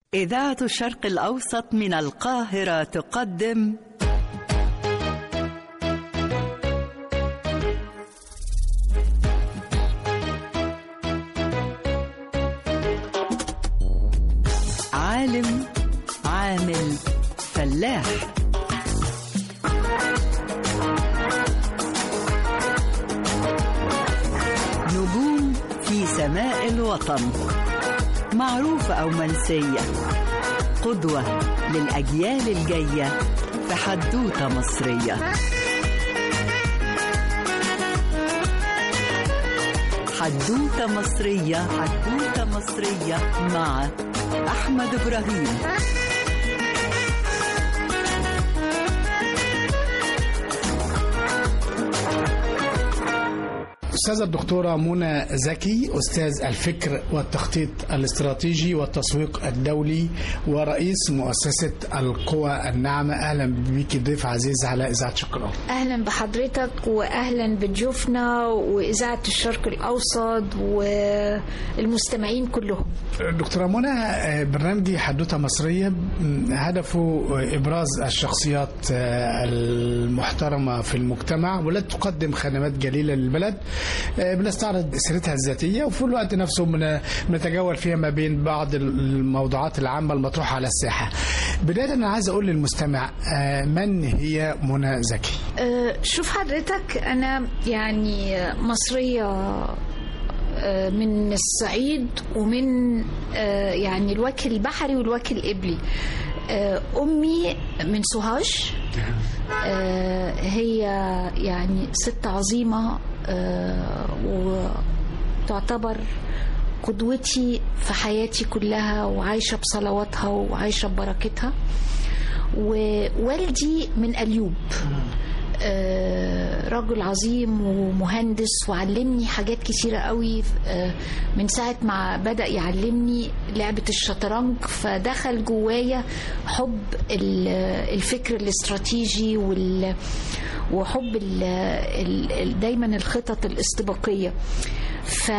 إذاعة الشرق الأوسط من القاهرة تقدم عالم عامل فلاح نجوم في سماء الوطن معروفة أو منسية قدوة للأجيال الجاية في حدوتة مصرية حدوتة مصرية حدوتة مصرية مع أحمد إبراهيم أستاذة الدكتورة منى زكي أستاذ الفكر والتخطيط الاستراتيجي والتسويق الدولي ورئيس مؤسسة القوى الناعمة أهلا بك ضيف عزيز على إذاعة شكرا اهلا بحضرتك واهلا بضيوفنا واذاعه الشرق الاوسط والمستمعين كلهم دكتورة منى برنامجي حدوتة مصرية هدفه إبراز الشخصيات المحترمة في المجتمع والتي تقدم خدمات جليلة للبلد بنستعرض سيرتها الذاتية وفي الوقت نفسه بنتجول فيها ما بين بعض الموضوعات العامة المطروحة على الساحة بداية أنا عايز أقول للمستمع من هي منى زكي أه، شوف حضرتك انا يعني مصريه أه، من الصعيد ومن أه، يعني الوجه البحري والوجه القبلي أه، امي من سوهاج أه، هي يعني ست عظيمه أه، وتعتبر قدوتي في حياتي كلها وعايشه بصلواتها وعايشه ببركتها ووالدي من اليوب آه، رجل عظيم ومهندس وعلمني حاجات كتيرة قوي آه، من ساعة ما بدأ يعلمني لعبة الشطرنج فدخل جوايا حب ال- الفكر الاستراتيجي وال وحب ال ال ال دايما الخطط الاستباقية ف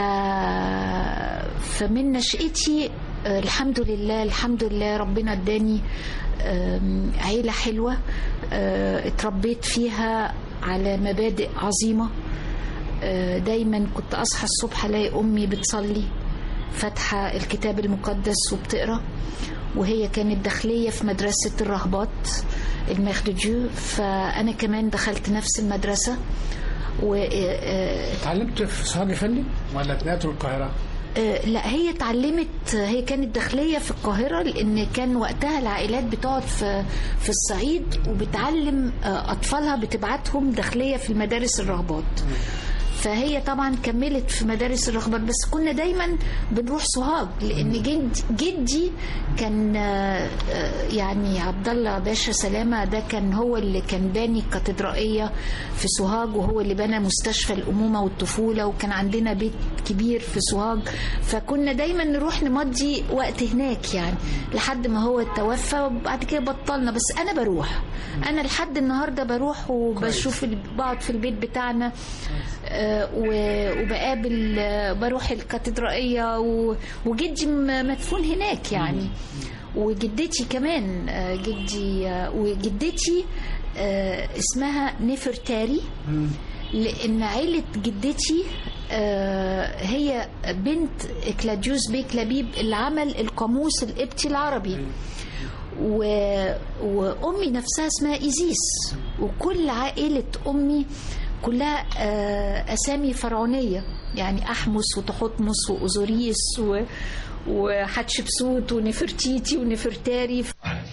فمن نشأتي آه، الحمد لله الحمد لله ربنا اداني آم، عيلة حلوة آه، اتربيت فيها على مبادئ عظيمة آه، دايما كنت أصحى الصبح ألاقي أمي بتصلي فاتحة الكتاب المقدس وبتقرأ وهي كانت داخلية في مدرسة الرهبات المخدجو فأنا كمان دخلت نفس المدرسة و آه، اتعلمت في سوهاج فندم ولا اتنقلت القاهرة؟ آه، لا هي اتعلمت هي كانت داخليه في القاهره لان كان وقتها العائلات بتقعد في في الصعيد وبتعلم آه، اطفالها بتبعتهم داخليه في المدارس الرهبات فهي طبعا كملت في مدارس الرهبات بس كنا دايما بنروح سوهاج لان جد جدي كان آه، آه، يعني عبد الله باشا سلامه ده كان هو اللي كان باني الكاتدرائيه في سوهاج وهو اللي بنى مستشفى الامومه والطفوله وكان عندنا بيت كبير في سوهاج فكنا دايما نروح نمضي وقت هناك يعني لحد ما هو توفى وبعد كده بطلنا بس انا بروح انا لحد النهارده بروح وبشوف ال- بقعد في البيت بتاعنا آه، و- وبقابل آه، بروح الكاتدرائيه و- وجدي م- مدفون هناك يعني وجدتي كمان آه، جدي آه، وجدتي آه، اسمها نفرتاري لان عيله جدتي آه، هي بنت كلاديوس بيك لبيب اللي عمل القاموس القبطي العربي و... وامي نفسها اسمها ايزيس وكل عائله امي كلها آه، اسامي فرعونيه يعني احمس وتحتمس واوزوريس و... وحتشبسوت ونفرتيتي ونفرتاري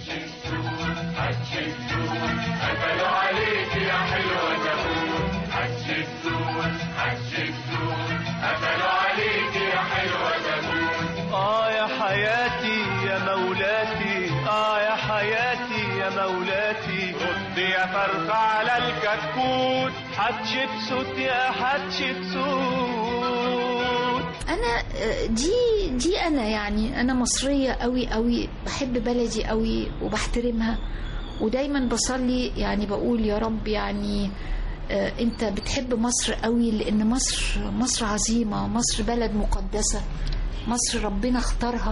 آه يا حياتي يا مولاتي آه يا حياتي يا مولاتي رد يا فرخة على الكتكوت حتشبسوت يا حتشبسوت انا آه، دي دي انا يعني انا مصريه قوي قوي بحب بلدي قوي وبحترمها ودايما بصلي يعني بقول يا رب يعني آه، انت بتحب مصر قوي لان مصر مصر عظيمه مصر بلد مقدسه مصر ربنا اختارها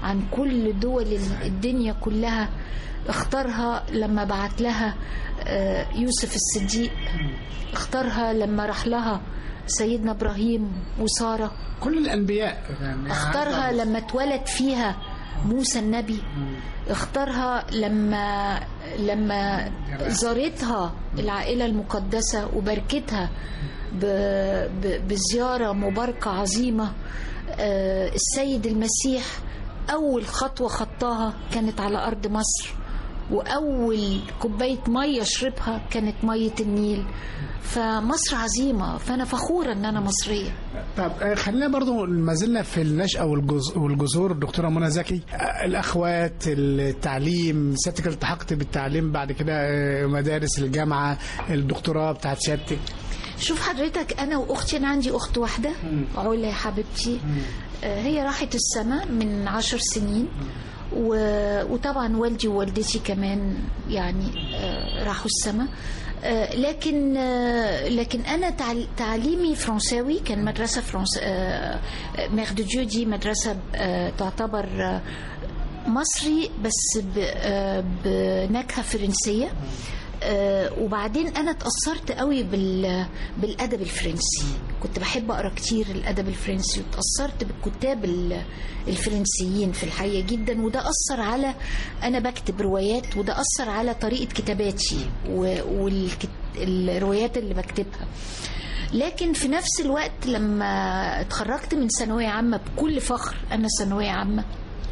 عن كل دول ال- الدنيا كلها اختارها لما بعت لها آه، يوسف الصديق اختارها لما راح لها سيدنا ابراهيم وساره كل الانبياء يعني اختارها لما اتولد فيها موسى النبي اختارها لما لما زارتها العائلة المقدسة وبركتها ب- ب- بزيارة مباركة عظيمة آه، السيد المسيح أول خطوة خطاها كانت على أرض مصر وأول كوباية مية شربها كانت مية النيل فمصر عظيمة فأنا فخورة إن أنا مصرية طب آه، خلينا برضو ما زلنا في النشأة والجز- والجذور الدكتورة منى زكي آه، الأخوات التعليم سيادتك التحقت بالتعليم بعد كده آه، مدارس الجامعة الدكتوراه بتاعت سيادتك شوف حضرتك انا واختي انا عندي اخت واحده علا يا حبيبتي آه، هي راحت السماء من عشر سنين و... وطبعا والدي ووالدتي كمان يعني آه، راحوا السماء آه، لكن آه، لكن انا تعل- تعليمي فرنساوي كان مدرسه فرنس مير دو ديو دي مدرسه آه، تعتبر آه، مصري بس ب- آه، بنكهه فرنسيه آه، وبعدين انا اتاثرت قوي بال بالادب الفرنسي كنت بحب اقرا كتير الادب الفرنسي واتاثرت بالكتاب ال- الفرنسيين في الحقيقه جدا وده اثر على انا بكتب روايات وده اثر على طريقه كتاباتي والروايات اللي بكتبها لكن في نفس الوقت لما اتخرجت من ثانويه عامه بكل فخر انا ثانويه عامه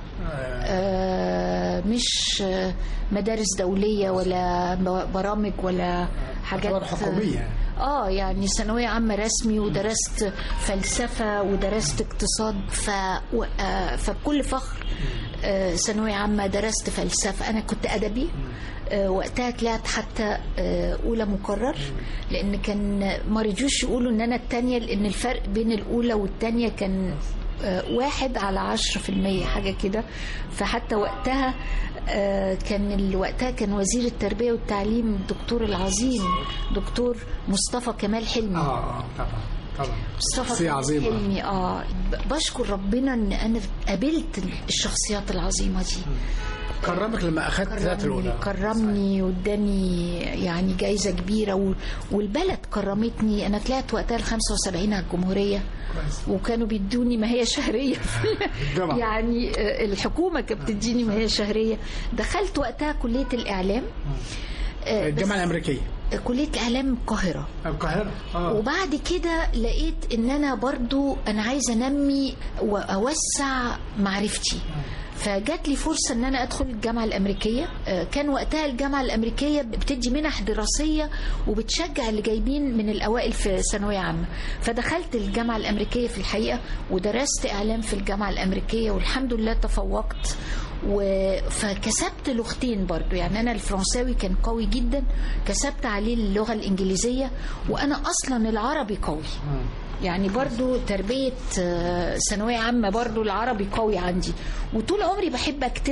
آه، مش آه، مدارس دولية ولا ب- برامج ولا حاجات تعتبر حكومية. اه يعني ثانوية عامة رسمي ودرست فلسفة ودرست اقتصاد ف... و- آه، فبكل فخر آه، ثانوية عامة درست فلسفة أنا كنت أدبي آه، وقتها طلعت حتى آه، أولى مقرر لأن كان ما رضيوش يقولوا إن أنا التانية لأن الفرق بين الأولى والتانية كان آه، واحد على عشرة في المية حاجة كده فحتى وقتها آه، كان ال- وقتها كان وزير التربية والتعليم الدكتور العظيم دكتور مصطفى كمال حلمي اه طبعا طبعا مصطفى شخصية كمال عظيمة. حلمي اه ب- بشكر ربنا ان انا قابلت الشخصيات العظيمة دي كرمك لما أخذت ذات كرمني الأولى كرمني واداني يعني جايزة كبيرة و- والبلد كرمتني أنا طلعت وقتها ال 75 على الجمهورية وكانوا بيدوني ما هي شهرية الجامعة. يعني آه، الحكومة كانت بتديني ما هي شهرية دخلت وقتها كلية الإعلام آه، بس- الجامعة الأمريكية كلية إعلام القاهرة القاهرة اه وبعد كده لقيت ان انا برضو انا عايزه انمي واوسع معرفتي فجات لي فرصه ان انا ادخل الجامعه الامريكيه آه، كان وقتها الجامعه الامريكيه بتدي منح دراسيه وبتشجع اللي جايبين من الاوائل في ثانويه عامه فدخلت الجامعه الامريكيه في الحقيقه ودرست اعلام في الجامعه الامريكيه والحمد لله تفوقت و... فكسبت لغتين برضو يعني أنا الفرنساوي كان قوي جدا كسبت عليه اللغة الإنجليزية وأنا أصلا العربي قوي يعني برضو تربية آه، ثانوية عامة برضو العربي قوي عندي وطول عمري بحب أكتب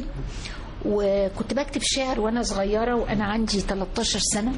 وكنت بكتب شعر وأنا صغيرة وأنا عندي 13 سنة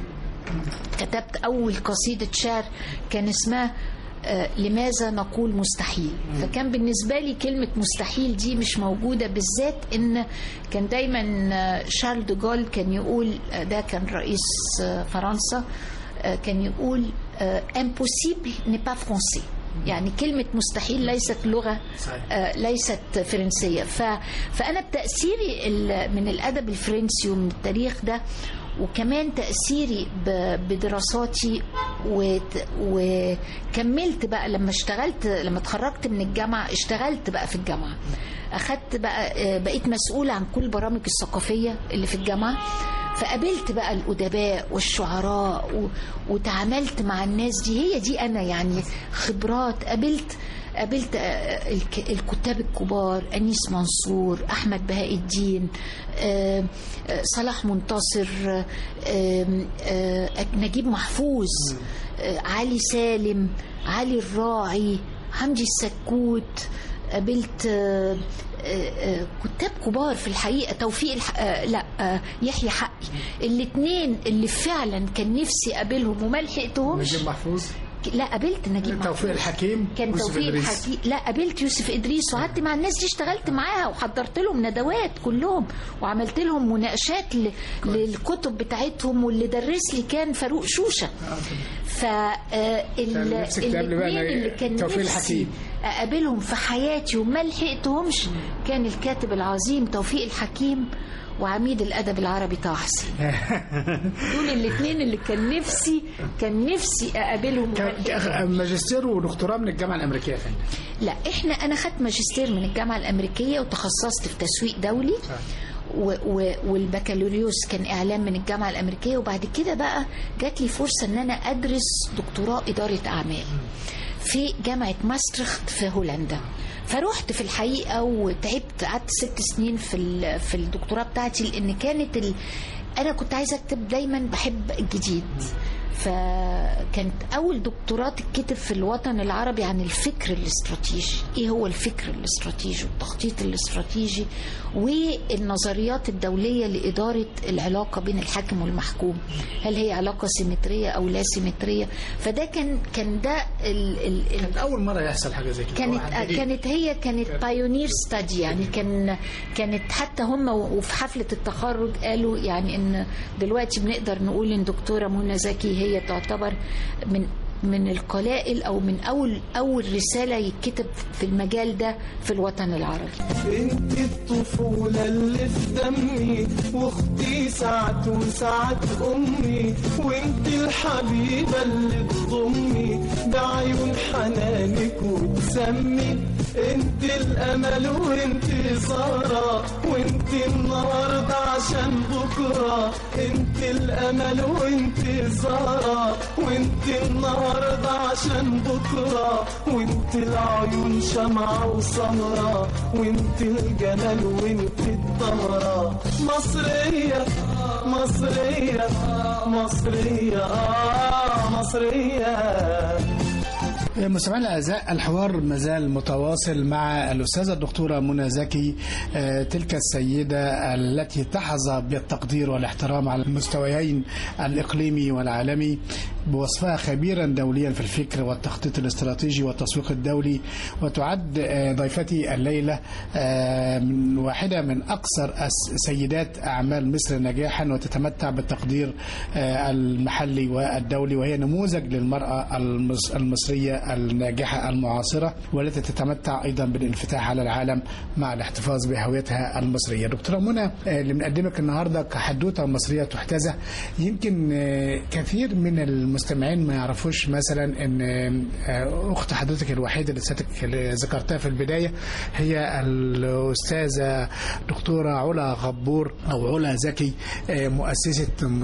كتبت أول قصيدة شعر كان اسمها آه، لماذا نقول مستحيل فكان بالنسبة لي كلمة مستحيل دي مش موجودة بالذات إن كان دايما آه، شارل دو جول كان يقول آه، ده كان رئيس آه، فرنسا آه، كان يقول آه، impossible n'est pas français يعني كلمة مستحيل ليست لغة صحيح. آه، ليست فرنسية ف... فأنا بتأثيري ال- من الأدب الفرنسي ومن التاريخ ده وكمان تأثيري ب... بدراساتي وت... وكملت بقى لما اشتغلت لما اتخرجت من الجامعة اشتغلت بقى في الجامعة أخدت بقى آه، بقيت مسؤولة عن كل البرامج الثقافية اللي في الجامعة فقابلت بقى الأدباء والشعراء و... وتعاملت مع الناس دي هي دي أنا يعني خبرات قابلت قابلت آه، الك- الكتاب الكبار أنيس منصور أحمد بهاء الدين آه، آه، صلاح منتصر آه، آه، نجيب محفوظ آه، علي سالم علي الراعي حمدي السكوت قابلت آه، آه، آه، كتاب كبار في الحقيقه توفيق الح... آه، لا آه، يحيى حقي الاثنين اللي فعلا كان نفسي اقابلهم وما لحقتهمش نجيب محفوظ لا قابلت نجيب توفيق محفوظ. الحكيم كان يوسف توفيق إدريس. الحكيم لا قابلت يوسف ادريس وقعدت مع الناس دي اشتغلت معاها وحضرت لهم ندوات كلهم وعملت لهم مناقشات ل... للكتب بتاعتهم واللي درس لي كان فاروق شوشه ف آه، ال- كان نفسك تقابلي بقى الاتنين اللي كان توفيق نفسي الحكيم. اقابلهم في حياتي وما لحقتهمش كان الكاتب العظيم توفيق الحكيم وعميد الادب العربي طه حسين دول الاثنين اللي كان نفسي كان نفسي اقابلهم كان كان ماجستير ودكتوراه من الجامعه الامريكيه يا فندم لا احنا انا خدت ماجستير من الجامعه الامريكيه وتخصصت في تسويق دولي و و والبكالوريوس كان اعلام من الجامعه الامريكيه وبعد كده بقى جات لي فرصه ان انا ادرس دكتوراه اداره اعمال في جامعه ماسترخت في هولندا فروحت في الحقيقه وتعبت قعدت ست سنين في ال- في الدكتوراه بتاعتي لان كانت ال... انا كنت عايزه اكتب دايما بحب الجديد فكانت اول دكتوراه تتكتب في الوطن العربي عن الفكر الاستراتيجي ايه هو الفكر الاستراتيجي والتخطيط الاستراتيجي والنظريات الدوليه لاداره العلاقه بين الحاكم والمحكوم هل هي علاقه سيمتريه او لا سيمتريه فده كان كان ده ال ال ال كانت اول مره يحصل حاجه زي كده كانت واحد جديد. كانت هي كانت بايونير ستادي يعني كان كانت حتى هم وفي حفله التخرج قالوا يعني ان دلوقتي بنقدر نقول ان دكتوره منى زكي هي تعتبر من من القلائل او من اول اول رساله يتكتب في المجال ده في الوطن العربي انت الطفولة اللي في دمي واختي ساعة وساعة امي وانت الحبيبة اللي تضمي بعيون حنانك وتسمي انت الامل وانت سارة وانت النهاردة عشان بكرة انت الامل وانت سارة وانت النهاردة عشان بكرة وانت العيون شمعة وسمرة وانت الجمال وانت الطهرة مصرية مصرية مصرية آه مصرية مستمعينا الاعزاء الحوار مازال متواصل مع الاستاذه الدكتوره منى زكي آه، تلك السيده التي تحظى بالتقدير والاحترام على المستويين الاقليمي والعالمي بوصفها خبيرا دوليا في الفكر والتخطيط الاستراتيجي والتسويق الدولي وتعد آه، ضيفتي الليله آه، من واحده من اكثر أس- سيدات اعمال مصر نجاحا وتتمتع بالتقدير آه، المحلي والدولي وهي نموذج للمراه المص- المصريه الناجحه المعاصره والتي تتمتع ايضا بالانفتاح على العالم مع الاحتفاظ بهويتها المصريه. دكتوره منى آه، اللي بنقدمك النهارده كحدوته مصريه تحتذى يمكن آه، كثير من المستمعين ما يعرفوش مثلا ان آه، اخت حضرتك الوحيده اللي سيادتك اللي ذكرتها في البدايه هي الاستاذه دكتوره علا غبور او علا زكي آه، مؤسسه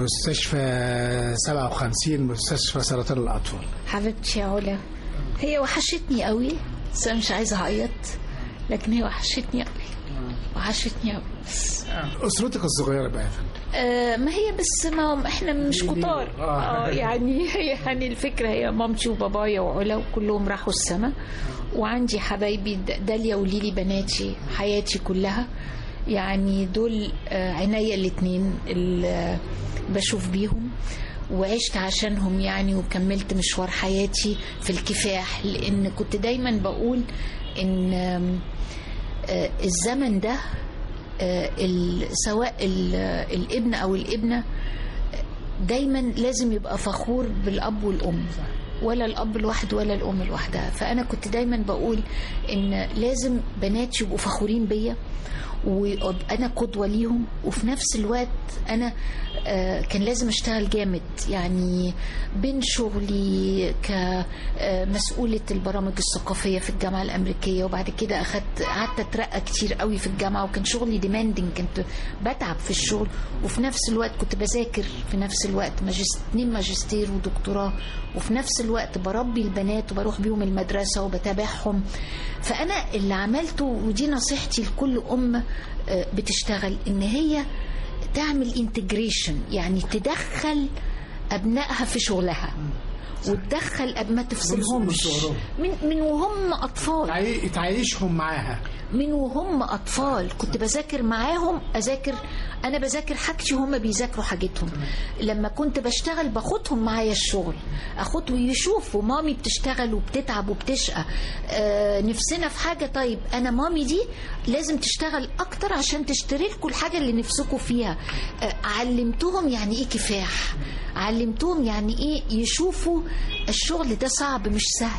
مستشفى 57 مستشفى سرطان الاطفال. حبيبتي يا علا هي وحشتني قوي بس انا مش عايزه اعيط لكن هي وحشتني قوي وحشتني قوي بس اسرتك الصغيره بقى يا فندم آه، ما هي بس ما هم احنا مش كتار آه. اه يعني هي يعني الفكره هي مامتي وبابايا وعلا وكلهم راحوا السما وعندي حبايبي د- داليا وليلي بناتي حياتي كلها يعني دول آه، عينيا الاتنين اللي بشوف بيهم وعشت عشانهم يعني وكملت مشوار حياتي في الكفاح لان كنت دايما بقول ان آم، آه، الزمن ده آه، ال- سواء ال- الابن او الابنه دايما لازم يبقى فخور بالاب والام ولا الاب لوحده ولا الام لوحدها فانا كنت دايما بقول ان لازم بناتي يبقوا فخورين بيا وانا قدوه ليهم وفي نفس الوقت انا آه، كان لازم اشتغل جامد يعني بين شغلي كمسؤوله البرامج الثقافيه في الجامعه الامريكيه وبعد كده اخدت قعدت اترقى كتير قوي في الجامعه وكان شغلي ديماندنج كنت بتعب في الشغل وفي نفس الوقت كنت بذاكر في نفس الوقت ماجست... اتنين ماجستير ودكتوراه وفي نفس الوقت بربي البنات وبروح بيهم المدرسه وبتابعهم فانا اللي عملته ودي نصيحتي لكل ام آه، بتشتغل ان هي تعمل انتجريشن يعني تدخل ابنائها في شغلها وتدخل أب- ما تفصلهمش صغرهم. من من وهم اطفال تعي- تعيشهم معاها من وهم اطفال كنت بذاكر معاهم اذاكر انا بذاكر حاجتي وهم بيذاكروا حاجتهم لما كنت بشتغل باخدهم معايا الشغل اخدهم يشوفوا مامي بتشتغل وبتتعب وبتشقى آه نفسنا في حاجه طيب انا مامي دي لازم تشتغل اكتر عشان تشتري لكم الحاجه اللي نفسكم فيها آه علمتهم يعني ايه كفاح علمتهم يعني ايه يشوفوا الشغل ده صعب مش سهل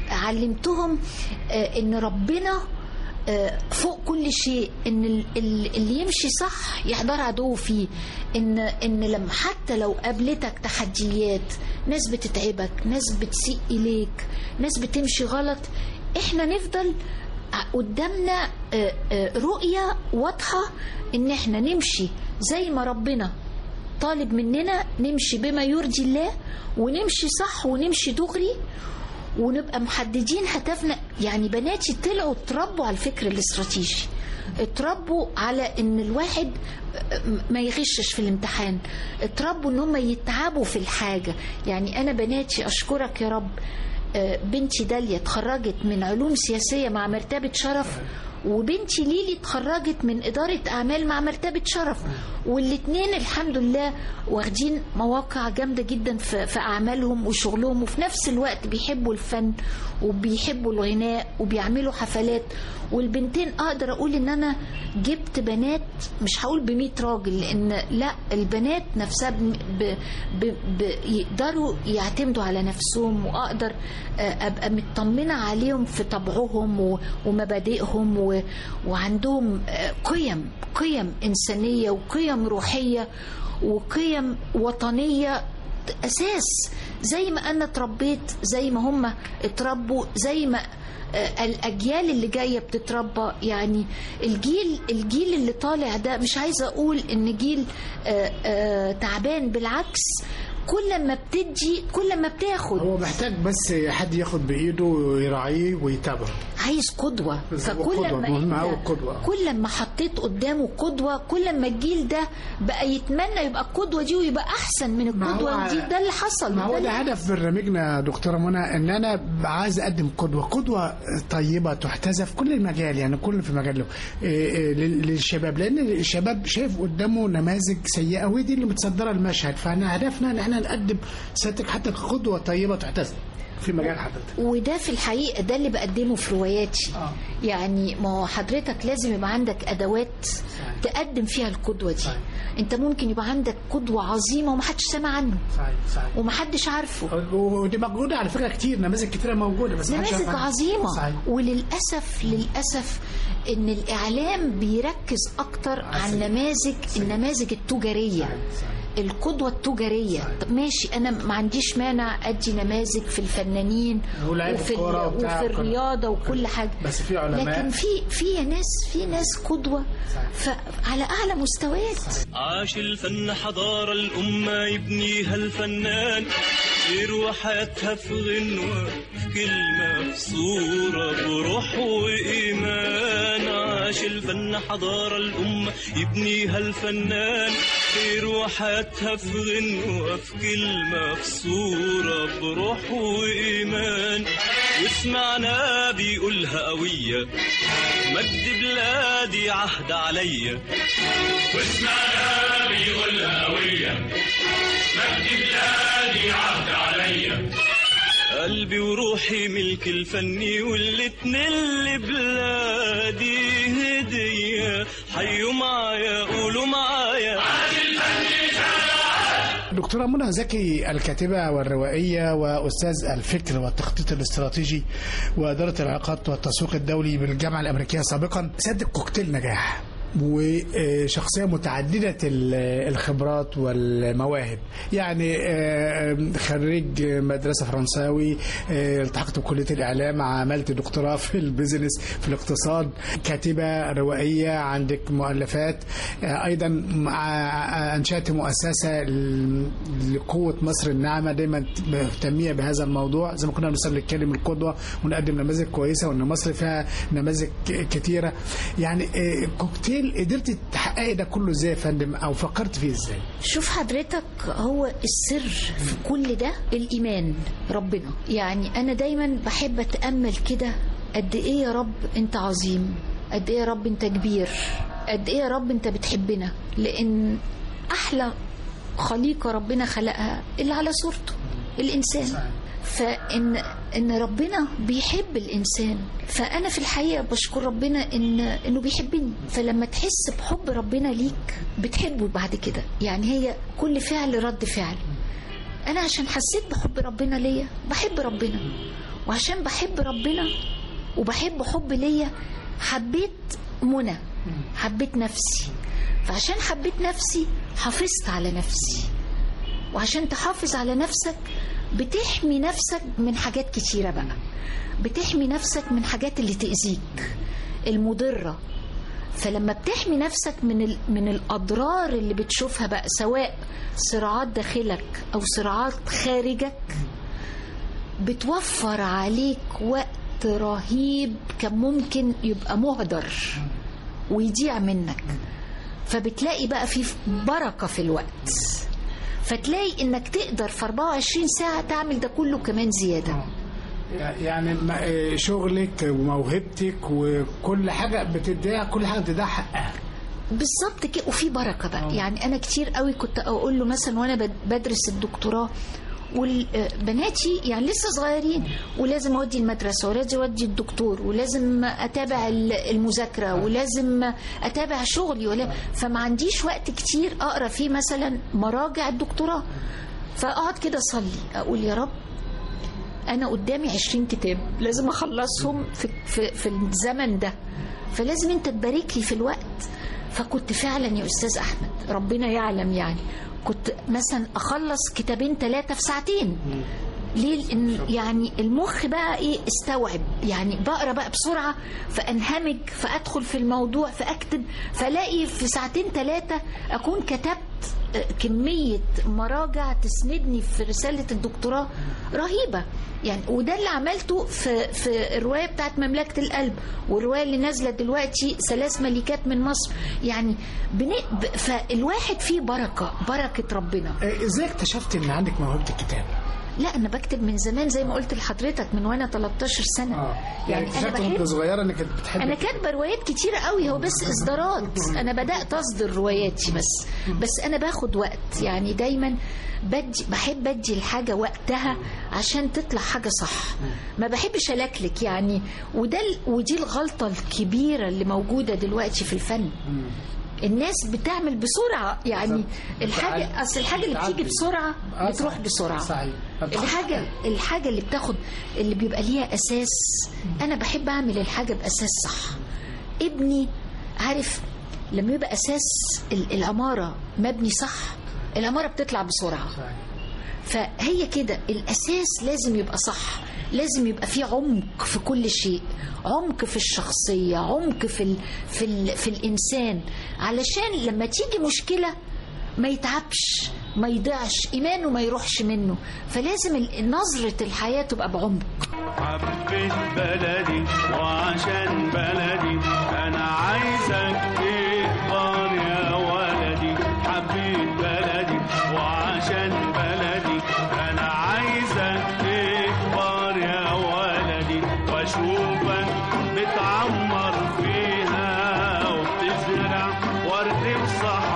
علمتهم آه ان ربنا آه، فوق كل شيء ان ال- ال- اللي يمشي صح يحضر عدو فيه ان ان لما حتى لو قابلتك تحديات ناس بتتعبك ناس بتسيء اليك ناس بتمشي غلط احنا نفضل ع- قدامنا آه، آه، رؤية واضحة ان احنا نمشي زي ما ربنا طالب مننا نمشي بما يرضي الله ونمشي صح ونمشي دغري ونبقى محددين هدفنا يعني بناتي طلعوا اتربوا على الفكر الاستراتيجي اتربوا على ان الواحد ما يغشش في الامتحان اتربوا ان هم يتعبوا في الحاجة يعني انا بناتي اشكرك يا رب آه، بنتي داليا اتخرجت من علوم سياسية مع مرتبة شرف وبنتي ليلي اتخرجت من إدارة أعمال مع مرتبة شرف والاتنين الحمد لله واخدين مواقع جامدة جدا في, في أعمالهم وشغلهم وفي نفس الوقت بيحبوا الفن وبيحبوا الغناء وبيعملوا حفلات والبنتين أقدر أقول إن أنا جبت بنات مش هقول بمية راجل لأن لا البنات نفسها ب ب ب ب يقدروا يعتمدوا على نفسهم وأقدر آه، أبقى مطمنة عليهم في طبعهم و- ومبادئهم و- وعندهم آه، قيم قيم إنسانية وقيم روحية وقيم وطنية أساس زي ما أنا اتربيت زي ما هم اتربوا زي ما آه، الأجيال اللي جاية بتتربى يعني الجيل الجيل اللي طالع ده مش عايزة أقول إن جيل آه، آه، تعبان بالعكس كل ما بتدي كل ما بتاخد هو محتاج بس حد ياخد بايده ويراعيه ويتابعه عايز قدوة بالظبط، فكل قدوة، ما مهم انت أوي القدوة. كل ما حطيت قدامه قدوة كل ما الجيل ده بقى يتمنى يبقى القدوة دي ويبقى أحسن من ما هو- القدوة دي ده اللي حصل ما هو ده ده اللي- هدف برنامجنا دكتورة منى ان انا عايز اقدم قدوة قدوة طيبة تحتذى في كل المجال يعني كل في مجاله إيه إيه لل- للشباب لان الشباب شايف قدامه نماذج سيئة وهي دي اللي متصدرة المشهد فاحنا هدفنا ان احنا نقدم سيادتك حتى قدوة طيبة تحتذى في مجال حضرتك وده في الحقيقة ده اللي بقدمه في رواياتي آه. يعني ما هو حضرتك لازم يبقى عندك أدوات تقدم فيها القدوة دي صحيح. انت ممكن يبقى عندك قدوة عظيمة ومحدش سمع عنه صحيح صحيح ومحدش عارفه ودي موجودة على فكرة كتير نماذج كتيرة موجودة بس محدش نماذج عارف عنها. عظيمة صحيح وللأسف للأسف إن الإعلام بيركز أكتر عن نماذج النماذج التجارية القدوة التجارية طب ماشي أنا ما عنديش مانع أدي نماذج في الفنانين ولاعيبة وفي, ال- الكورة وبتاع وفي وكل- الرياضة وكل حاجة بس في علماء لكن في في ناس في ناس قدوة ف- على أعلى مستويات عاش الفن حضارة الأمة يبنيها الفنان سير وحياتها في غنوة في كلمة في صورة بروح وإيمان عاش الفن حضارة الأمة يبنيها الفنان سير وحياتها في غنوة في كلمة في صورة بروح وإيمان وسمعنا بيقولها قوية مجد بلادي عهد عليا واسمعنا بيقولها قوية مجد بلادي عهد عليا قلبي وروحي ملك الفني والاتنين لبلادي هدية حيوا معايا قولوا معايا دكتورة منى زكي الكاتبة والروائية وأستاذ الفكر والتخطيط الاستراتيجي وإدارة العلاقات والتسويق الدولي بالجامعة الأمريكية سابقا سد كوكتيل نجاح وشخصية متعددة ال- الخبرات والمواهب يعني آه، خريج مدرسة فرنساوي آه، التحقت بكلية الإعلام عملت دكتوراه في البيزنس في الاقتصاد كاتبة روائية عندك مؤلفات آه، أيضا مع- أنشأت مؤسسة ل- لقوة مصر الناعمة دايما مهتمية بهذا الموضوع زي ما كنا بنسأل نتكلم القدوة ونقدم نماذج كويسة وأن مصر فيها نماذج ك- كتيرة يعني آه، كوكتيل ايه قدرت تحققي ده كله ازاي يا فندم او فكرت فيه ازاي شوف حضرتك هو السر في كل ده الإيمان ربنا يعني أنا دايما بحب أتأمل كده قد إيه يا رب أنت عظيم قد إيه يا رب أنت كبير قد إيه يا رب أنت بتحبنا لأن أحلى خليقة ربنا خلقها اللي على صورته الإنسان فإن إن ربنا بيحب الإنسان فأنا في الحقيقة بشكر ربنا إن إنه بيحبني فلما تحس بحب ربنا ليك بتحبه بعد كده يعني هي كل فعل رد فعل أنا عشان حسيت بحب ربنا ليا بحب ربنا وعشان بحب ربنا وبحب حب ليا حبيت منى حبيت نفسي فعشان حبيت نفسي حافظت على نفسي وعشان تحافظ على نفسك بتحمي نفسك من حاجات كتيرة بقى بتحمي نفسك من حاجات اللي تأذيك المضرة فلما بتحمي نفسك من ال... من الأضرار اللي بتشوفها بقى سواء صراعات داخلك أو صراعات خارجك بتوفر عليك وقت رهيب كان ممكن يبقى مهدر ويضيع منك فبتلاقي بقى في بركة في الوقت فتلاقي انك تقدر في 24 ساعة تعمل ده كله كمان زيادة يعني ما- إيه، شغلك وموهبتك وكل حاجه بتديها كل حاجه بتديها حقها بالظبط كده وفي بركه بقى يعني انا كتير قوي كنت اقول له مثلا وانا بد- بدرس الدكتوراه وبناتي يعني لسه صغيرين ولازم اودي المدرسه ولازم اودي الدكتور ولازم اتابع ال- المذاكره ولازم اتابع شغلي ولا فما عنديش وقت كتير اقرا فيه مثلا مراجع الدكتوراه فاقعد كده اصلي اقول يا رب انا قدامي 20 كتاب لازم اخلصهم في في في الزمن ده فلازم انت تبارك لي في الوقت فكنت فعلا يا استاذ احمد ربنا يعلم يعني كنت مثلا اخلص كتابين ثلاثه في ساعتين ليه لان يعني المخ بقى ايه استوعب يعني بقرا بقى بسرعه فانهمج فادخل في الموضوع فاكتب فلاقي في ساعتين ثلاثه اكون كتبت آه، كميه مراجع تسندني في رساله الدكتوراه رهيبه يعني وده اللي عملته في في الروايه بتاعت مملكه القلب والروايه اللي نازله دلوقتي ثلاث ملكات من مصر يعني بن... ب- فالواحد فيه بركه بركه ربنا إيه، ازاي اكتشفت ان عندك موهبه الكتابه لا انا بكتب من زمان زي ما قلت لحضرتك من وانا 13 سنه يعني يعني انا اكتشفت وانت بحب صغيره انك بتحب انا كاتبه روايات كتيرة قوي هو بس اصدارات انا بدات اصدر رواياتي بس بس انا باخد وقت يعني دايما بدي بحب ادي الحاجه وقتها عشان تطلع حاجه صح ما بحبش الكلك يعني وده ال- ودي الغلطه الكبيره اللي موجوده دلوقتي في الفن الناس بتعمل بسرعه يعني الحاجه اصل الحاجه اللي بتيجي بسرعه آه، بتروح صحيح. بسرعه صحيح. الحاجه الحاجه اللي بتاخد اللي بيبقى ليها اساس انا بحب اعمل الحاجه باساس صح ابني عارف لما يبقى اساس ال- العماره مبني صح العماره بتطلع بسرعه فهي كده الاساس لازم يبقى صح لازم يبقى فيه عمق في كل شيء عمق في الشخصيه عمق في ال في ال في الانسان علشان لما تيجي مشكله ما يتعبش ما يضيعش ايمانه ما يروحش منه فلازم ال- نظره الحياه تبقى بعمق حبيت بلدي وعشان بلدي انا عايزك تكبر يا ولدي حبيت بلدي وعشان بلدي انا عايزك تكبر يا ولدي واشوفك بتعمر فيها وبتزرع ورد في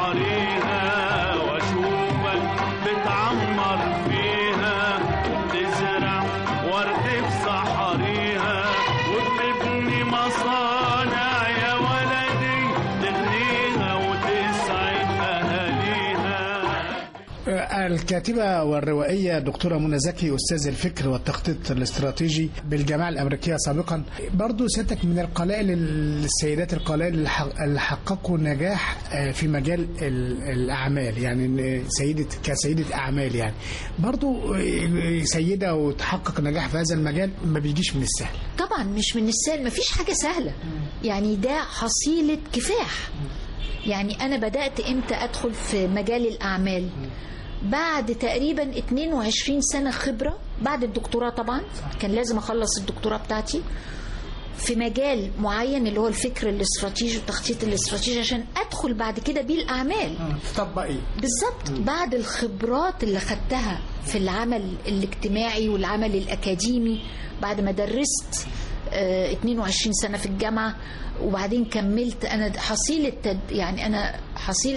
صحريها واشوفك بتعمر فيها وبتزرع ورد في صحريها وبتبني مصانع يا ولدي تغنيها وتسعد اهاليها آه، الكاتبة والروائية دكتورة منى زكي أستاذ الفكر والتخطيط الاستراتيجي بالجامعة الأمريكية سابقا برضو سيادتك من القلائل السيدات القلائل اللي حق- اللي حققوا نجاح آه، في مجال ال- الأعمال يعني إن سيدة كسيدة أعمال يعني برضو آه، سيدة وتحقق نجاح في هذا المجال ما بيجيش من السهل طبعا مش من السهل مفيش حاجة سهلة يعني ده حصيلة كفاح يعني أنا بدأت إمتى أدخل في مجال الأعمال بعد تقريبا 22 سنة خبرة بعد الدكتوراه طبعا كان لازم أخلص الدكتوراه بتاعتي في مجال معين اللي هو الفكر الاستراتيجي والتخطيط الاستراتيجي عشان ادخل بعد كده بيه الاعمال تطبق ايه بالظبط بعد الخبرات اللي خدتها في العمل الاجتماعي والعمل الأكاديمي بعد ما درست آه، 22 سنة في الجامعة وبعدين كملت أنا حصيلة تد يعني أنا حصيلة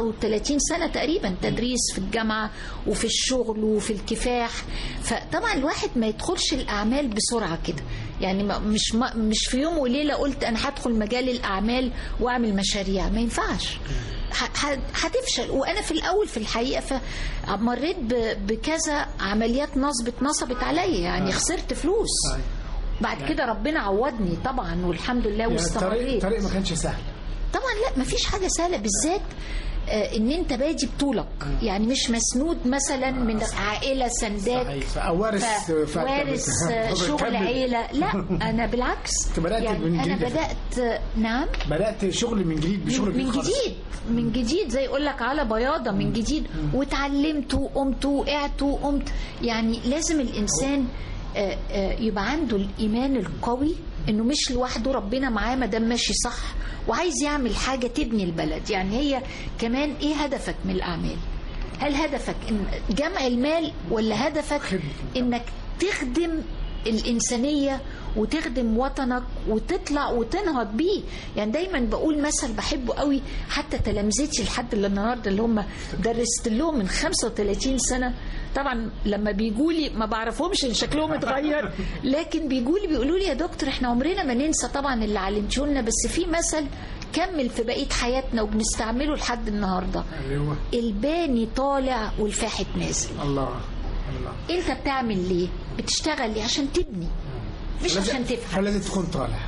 35 سنة تقريبا تدريس في الجامعة وفي الشغل وفي الكفاح فطبعا الواحد ما يدخلش الأعمال بسرعة كده يعني ما- مش ما مش في يوم وليلة قلت أنا هدخل مجال الأعمال وأعمل مشاريع ما ينفعش ه- ه- هتفشل وانا في الاول في الحقيقه فمريت ب- بكذا عمليات نصب اتنصبت عليا يعني خسرت فلوس صحيح. بعد كده ربنا عوضني طبعا والحمد لله يعني الطريق واستمريت الطريق ما كانش سهل طبعا لا مفيش حاجه سهله بالذات آه، ان انت بادي بطولك يعني مش مسنود مثلا من عائله سنداك صحيح أو وارث ف- وارث آه، شغل كمل. عيله لا انا بالعكس أنت بدأت يعني من انا جديد. بدات آه، نعم بدات شغل من جديد بشغل من خالص. جديد من جديد زي يقول لك على بياضه من جديد واتعلمت وقمت وقعت وقمت يعني لازم الانسان آه، آه، يبقى عنده الايمان القوي انه مش لوحده ربنا معاه ما دام ماشي صح وعايز يعمل حاجه تبني البلد يعني هي كمان ايه هدفك من الاعمال هل هدفك ان جمع المال ولا هدفك انك تخدم الإنسانية وتخدم وطنك وتطلع وتنهض بيه يعني دايما بقول مثل بحبه قوي حتى تلامذتي لحد اللي النهارده اللي هم درست لهم من 35 سنة طبعا لما بيجوا لي ما بعرفهمش ان شكلهم اتغير لكن بيجوا لي بيقولوا لي يا دكتور احنا عمرنا ما ننسى طبعا اللي علمته لنا بس في مثل كمل في بقية حياتنا وبنستعمله لحد النهارده اللي هو الباني طالع والفاحت نازل الله الله انت بتعمل ليه بتشتغل ليه عشان تبني مش فلازم- عشان تفهم فلازم تكون طالع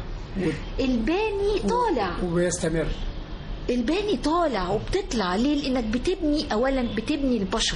الباني طالع وبيستمر الباني طالع وبتطلع ليه لانك بتبني اولا بتبني البشر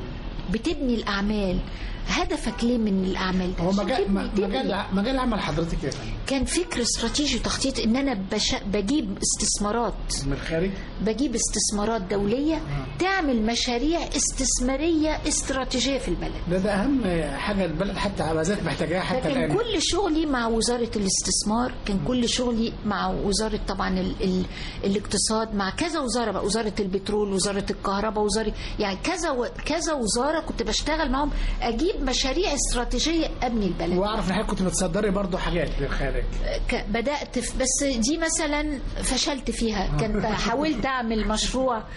بتبني الاعمال هدفك ليه من الاعمال ده هو عشان مجال تبني- تبني. مجال مجال عمل حضرتك ايه يا فندم؟ كان فكر استراتيجي وتخطيط ان انا بش... بجيب استثمارات من الخارج بجيب استثمارات دوليه تعمل مشاريع استثماريه استراتيجيه في البلد ده ده اهم حاجه البلد حتى ما زالت محتاجاها حتى لكن الان كل شغلي مع وزارة الاستثمار كان كل شغلي مع وزارة طبعا ال ال الاقتصاد مع كذا وزارة بقى وزارة البترول وزارة الكهرباء وزارة يعني كذا و كذا وزارة كنت بشتغل معهم أجيب مشاريع استراتيجية أبني البلد واعرف ان حضرتك كنت بتصدري برضو حاجات للخارج ك- بدأت في بس دي مثلا فشلت فيها كنت حاولت أعمل مشروع آه،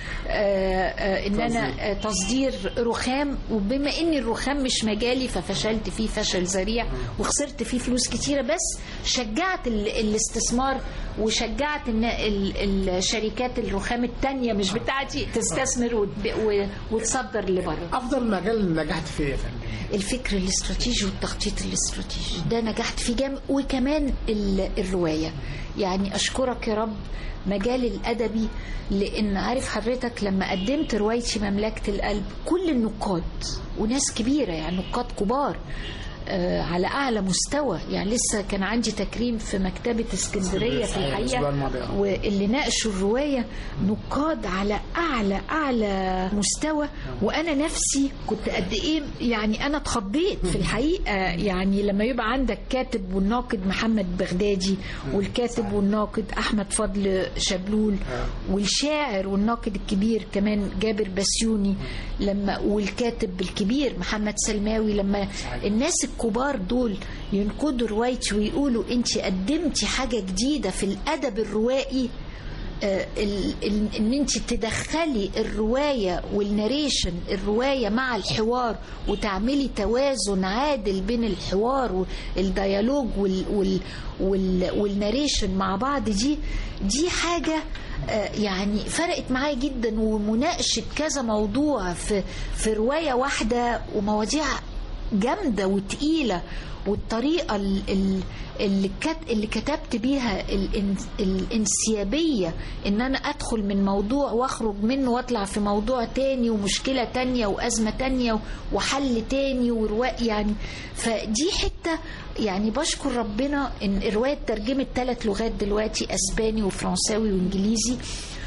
آه، إن أنا آه، تصدير رخام وبما إن الرخام مش مجالي ففشلت فيه فشل ذريع وخسرت فيه فلوس كتيرة بس شجعت ال- الاستثمار وشجعت إن ال- الشركات الرخام التانية مش بتاعتي تستثمر وتب- و- وتصدر لبره افضل مجال نجحت فيه يا فندم الفكر الاستراتيجي والتخطيط الاستراتيجي ده نجحت فيه جامد وكمان ال- الرواية يعني أشكرك يا رب مجال الأدبي لأن عارف حضرتك لما قدمت روايتي مملكة القلب كل النقاد وناس كبيرة يعني نقاد كبار آه، على أعلى مستوى يعني لسه كان عندي تكريم في مكتبة اسكندرية في صحيح، الأسبوع الماضي، الحقيقة آه. واللي ناقشوا الرواية نقاد على أعلى أعلى مستوى وأنا نفسي كنت قد إيه يعني أنا اتخضيت في الحقيقة يعني لما يبقى عندك كاتب والناقد محمد بغدادي والكاتب والناقد أحمد فضل شبلول والشاعر والناقد الكبير كمان جابر بسيوني لما والكاتب الكبير محمد سلماوي لما الناس الكبار دول ينقدوا روايتي ويقولوا انت قدمتي حاجة جديدة في الأدب الروائي آه، ال- ال- ان انت تدخلي الروايه والناريشن الروايه مع الحوار وتعملي توازن عادل بين الحوار والديالوج وال وال وال والناريشن مع بعض دي دي حاجه آه، يعني فرقت معايا جدا ومناقشه كذا موضوع في في روايه واحده ومواضيع جامده وتقيله والطريقه ال- ال- اللي كت اللي كتبت بيها الإن- الانسيابيه ان انا ادخل من موضوع واخرج منه واطلع في موضوع تاني ومشكله تانية وازمه تانية وحل تاني ورواء يعني فدي حته يعني بشكر ربنا ان الروايه اترجمت ثلاث لغات دلوقتي اسباني وفرنساوي وانجليزي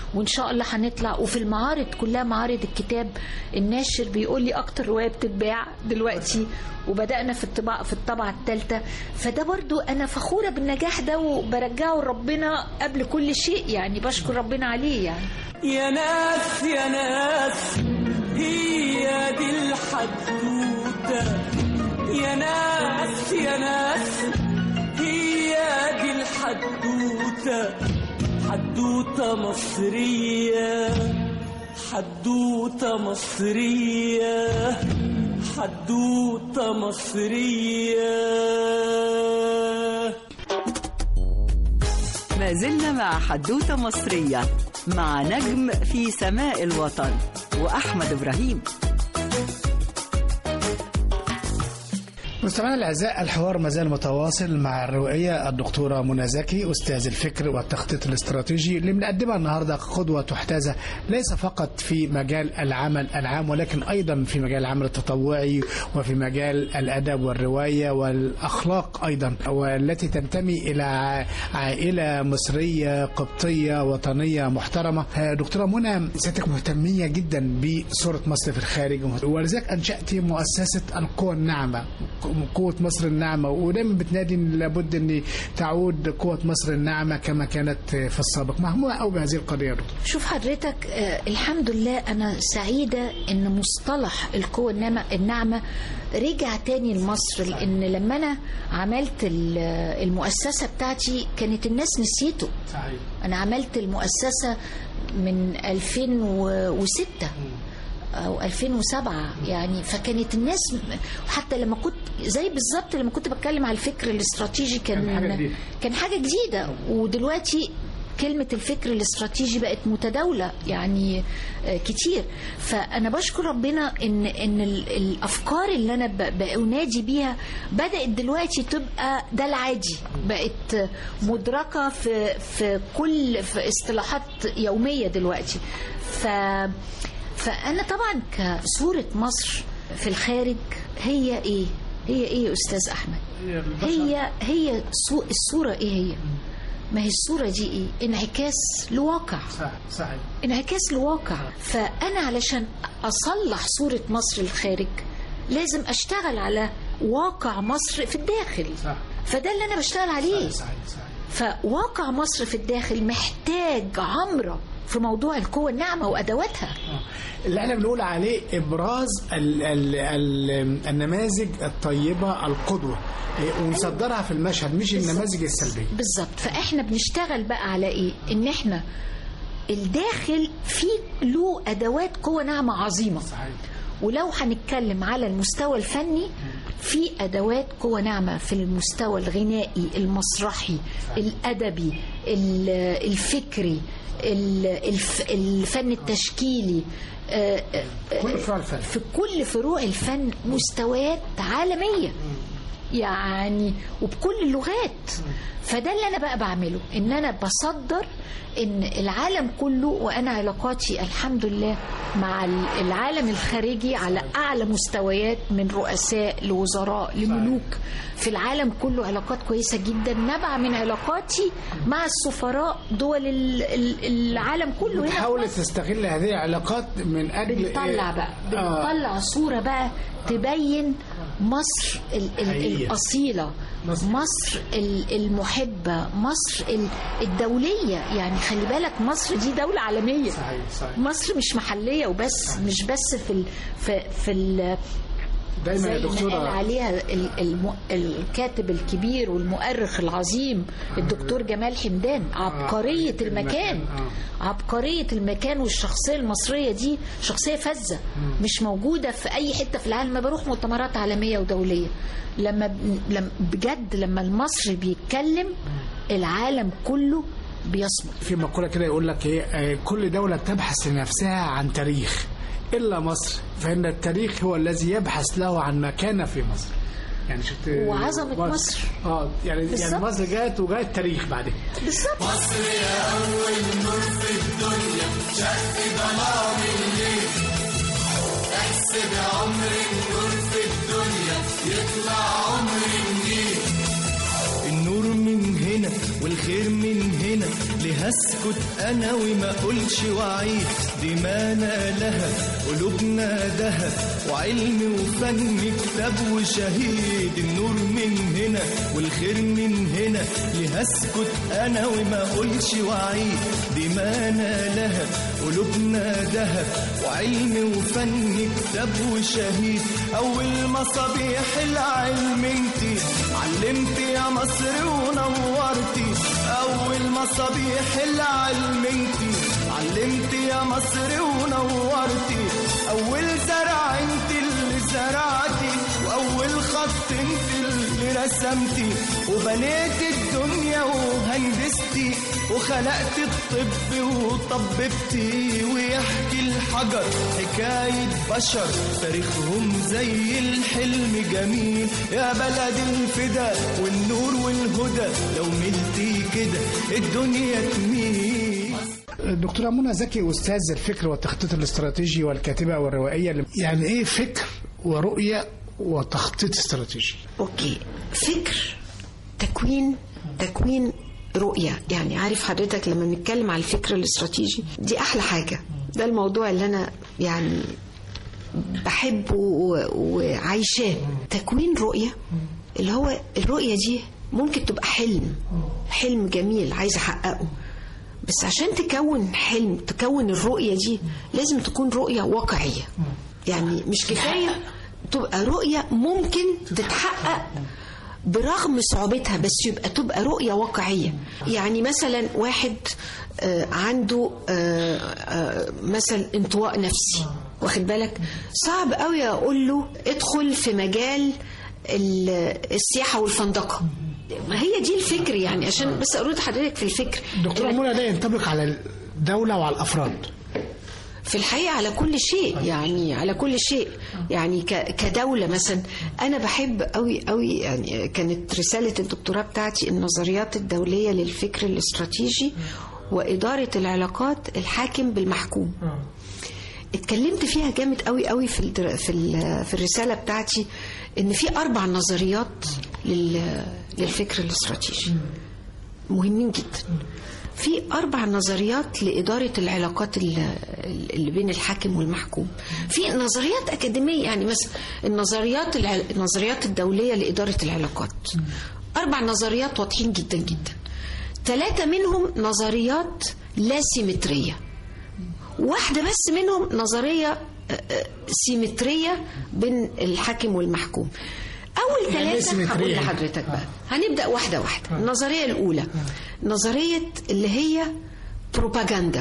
وان شاء الله هنطلع وفي المعارض كلها معارض الكتاب الناشر بيقول لي اكتر روايه بتتباع دلوقتي وبدانا في الطباعه في الطبعه الثالثه فده برضو انا فخوره بالنجاح ده وبرجعه لربنا قبل كل شيء يعني بشكر ربنا عليه يعني يا ناس يا ناس هي دي الحدوتة يا ناس يا ناس هي دي الحدوتة حدوتة مصرية حدوتة مصرية حدوتة مصرية ما زلنا مع حدوتة مصرية مع نجم في سماء الوطن وأحمد إبراهيم مستمعينا الاعزاء الحوار ما زال متواصل مع الروائيه الدكتوره منى زكي استاذ الفكر والتخطيط الاستراتيجي اللي بنقدمها النهارده قدوه تحتذى ليس فقط في مجال العمل العام ولكن ايضا في مجال العمل التطوعي وفي مجال الادب والروايه والاخلاق ايضا والتي تنتمي الى ع- عائله مصريه قبطيه وطنيه محترمه آه، دكتوره منى سيادتك مهتميه جدا بصوره مصر في الخارج ولذلك انشات مؤسسه القوى الناعمه قوه مصر الناعمه ودايما بتنادي ان لابد ان تعود قوه مصر الناعمه كما كانت في السابق مهمومه قوي بهذه القضيه يا دكتور شوف حضرتك آه الحمد لله انا سعيده ان مصطلح القوه الناعمه الناعمه رجع تاني لمصر لان لما انا عملت ال- المؤسسه بتاعتي كانت الناس نسيته صحيح انا عملت المؤسسه من 2006 او 2007 يعني فكانت الناس حتى لما كنت زي بالظبط لما كنت بتكلم على الفكر الاستراتيجي كان كان حاجة جديدة. كان حاجه جديده ودلوقتي كلمة الفكر الاستراتيجي بقت متداولة يعني آه، كتير فأنا بشكر ربنا إن إن ال- الأفكار اللي أنا ب- بأنادي بيها بدأت دلوقتي تبقى ده العادي بقت مدركة في في كل في اصطلاحات يومية دلوقتي ف فأنا طبعا كصورة مصر في الخارج هي إيه؟ هي إيه يا أستاذ أحمد؟ هي هي صو- الصورة إيه هي؟ ما هي الصورة دي إيه؟ انعكاس لواقع صحيح صحيح انعكاس لواقع فأنا علشان أصلح صورة مصر الخارج لازم أشتغل على واقع مصر في الداخل صح فده اللي أنا بشتغل عليه صحيح صحيح فواقع مصر في الداخل محتاج عمرة في موضوع القوة الناعمة وأدواتها اللي احنا بنقول عليه ابراز ال ال ال النماذج الطيبه القدوه إيه، ونصدرها في المشهد مش النماذج السلبيه بالظبط فاحنا بنشتغل بقى على ايه ان احنا الداخل فيه له ادوات قوه ناعمه عظيمه صحيح ولو هنتكلم على المستوى الفني في ادوات قوه ناعمه في المستوى الغنائي المسرحي الادبي ال- الفكري ال- الف- الفن التشكيلي آه، آه، كل فروع الفن في كل فروع الفن مستويات عالمية يعني وبكل اللغات فده اللي انا بقى بعمله ان انا بصدر ان العالم كله وانا علاقاتي الحمد لله مع ال- العالم الخارجي على اعلى مستويات من رؤساء لوزراء لملوك في العالم كله علاقات كويسه جدا نابعه من علاقاتي مع السفراء دول ال- ال- العالم كله هنا في بتحاول مصر. تستغل هذه العلاقات من اجل بنطلع بقى آه. بنطلع صورة بقى تبين مصر ال ال حقيقية. الأصيلة مصر. مصر ال- المحبة مصر ال- الدولية يعني خلي بالك مصر دي دولة عالمية صحيح صحيح مصر مش محلية وبس مش بس في ال في, في ال دايما زي يا ما قال دكتوره عليها ال- الم- الكاتب الكبير والمؤرخ العظيم الدكتور جمال حمدان عبقرية المكان عبقرية المكان والشخصية المصرية دي شخصية فذة مش موجودة في أي حتة في العالم ما بروح مؤتمرات عالمية ودولية لما ب- لما بجد لما المصري بيتكلم العالم كله بيصمت في مقوله كده يقول لك ايه آه، كل دوله تبحث لنفسها عن تاريخ الا مصر فان التاريخ هو الذي يبحث له عن مكانه في مصر يعني شفت وعظمة مصر. اه يعني يعني بالظبط. مصر جات وجات تاريخ بعدين بالظبط النور من هنا والخير من هنا ليه اسكت انا وما اقولش وعيد دي ما لها قلوبنا دهب وعلم وفن كتاب وشهيد النور من هنا والخير من هنا ليه اسكت انا وما اقولش وعيد دي ما لها قلوبنا دهب وعلم وفن كتاب وشهيد اول مصابيح العلم انتي علمتي يا مصر ونورتي اول مصابيح العلم انتي علمتي يا مصر ونورتي اول زرع انت اللي زرعتي واول خط انت اللي رسمتي وبنيت الدنيا وهندستي وخلقت الطب وطببتي ويحكي الحجر حكاية بشر تاريخهم زي الحلم جميل يا بلد الفدا والنور والهدى لو ملتي كده الدنيا تميل الدكتورة منى زكي أستاذ الفكر والتخطيط الاستراتيجي والكاتبة والروائية يعني إيه فكر ورؤية وتخطيط استراتيجي اوكي فكر تكوين تكوين رؤية يعني عارف حضرتك لما بنتكلم على الفكر الاستراتيجي دي أحلى حاجة ده الموضوع اللي أنا يعني بحبه و- وعايشاه تكوين رؤية اللي هو الرؤية دي ممكن تبقى حلم حلم جميل عايز أحققه بس عشان تكون حلم تكون الرؤية دي لازم تكون رؤية واقعية يعني مش كفاية تبقى رؤية ممكن تتحقق برغم صعوبتها بس يبقى تبقى رؤية واقعية يعني مثلا واحد آه، عنده آه، آه، مثلا انطواء نفسي واخد بالك صعب قوي اقول له ادخل في مجال ال- السياحة والفندقة ما هي دي الفكر يعني عشان بس ارد حضرتك في الفكر دكتورة منى ده ينطبق على الدولة وعلى الأفراد في الحقيقة على كل شيء يعني على كل شيء يعني ك- كدولة مثلا أنا بحب قوي قوي يعني كانت رسالة الدكتوراه بتاعتي النظريات الدولية للفكر الاستراتيجي وإدارة العلاقات الحاكم بالمحكوم اتكلمت فيها جامد قوي قوي في الدر... في ال... في الرسالة بتاعتي إن في أربع نظريات لل... للفكر الاستراتيجي مهمين جدا في أربع نظريات لإدارة العلاقات ال- اللي بين الحاكم والمحكوم في نظريات أكاديمية يعني مثلا النظريات الع- النظريات الدولية لإدارة العلاقات أربع نظريات واضحين جدا جدا ثلاثة منهم نظريات لا سيمترية واحدة بس منهم نظرية آه، آه، سيمترية بين الحاكم والمحكوم أول يعني إيه ثلاثة سيمترية هقول يعني؟ لحضرتك بقى هنبدأ واحدة واحدة النظرية الأولى نظرية اللي هي بروباجندا